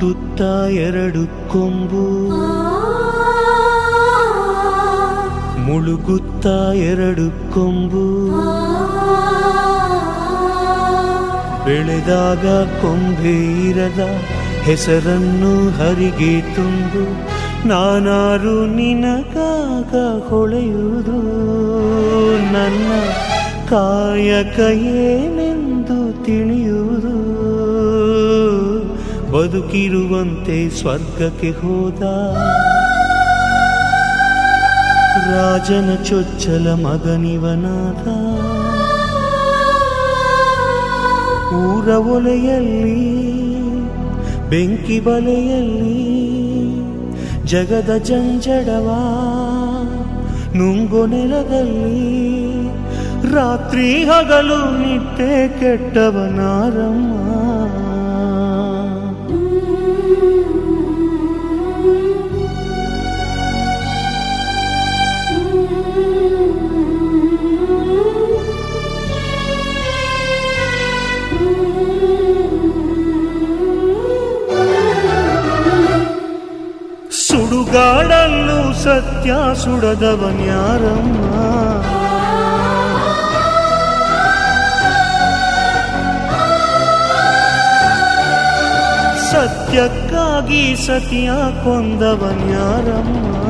ಮುಟ್ಟುತ್ತಾ ಎರಡು ಕೊಂಬು ಮುಳುಗುತ್ತಾ ಎರಡು ಕೊಂಬು ಬೆಳೆದಾಗ ಕೊಂಬೆ ಇರದ ಹೆಸರನ್ನು ಹರಿಗೆ ತುಂಬು ನಾನಾರು ನಿನಗಾಗ ಹೊಳೆಯುವುದು ನನ್ನ ಕಾಯಕ ಏನೆಂದು ತಿಳಿಯುವುದು ಬದುಕಿರುವಂತೆ ಸ್ವರ್ಗಕ್ಕೆ ಹೋದ ರಾಜನ ಚೊಚ್ಚಲ ಮಗನಿವನಾದ ಊರ ಒಲೆಯಲ್ಲಿ ಬೆಂಕಿ ಬಲೆಯಲ್ಲಿ ಜಗದ ಜಂಜಡವ ನುಂಗು ನೆಲದಲ್ಲಿ ರಾತ್ರಿ ಹಗಲು ನಿಟ್ಟೆ ಕೆಟ್ಟವನಾರಮ್ಮ ಸುಡುಗಾಡಲ್ಲೂ ಸತ್ಯ ಸುಡದವನ್ಯಾರಮ್ಮ ಸತ್ಯಕ್ಕಾಗಿ ಸತ್ಯ ಕೊಂದವನ್ಯಾರಮ್ಮ